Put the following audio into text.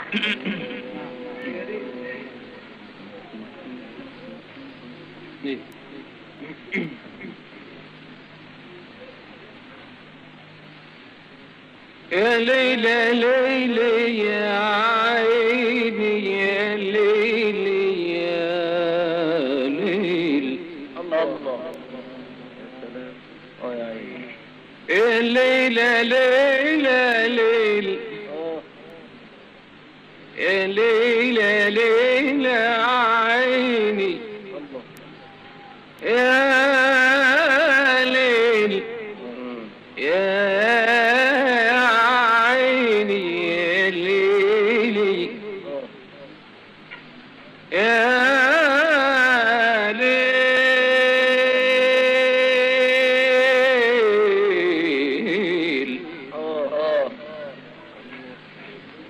يا ليلى ليلى يا عيني يا ليلى يا ليل الله يا سلام اه يا عيني يا ليلى ليلى ليل اه يا ليلى ليلى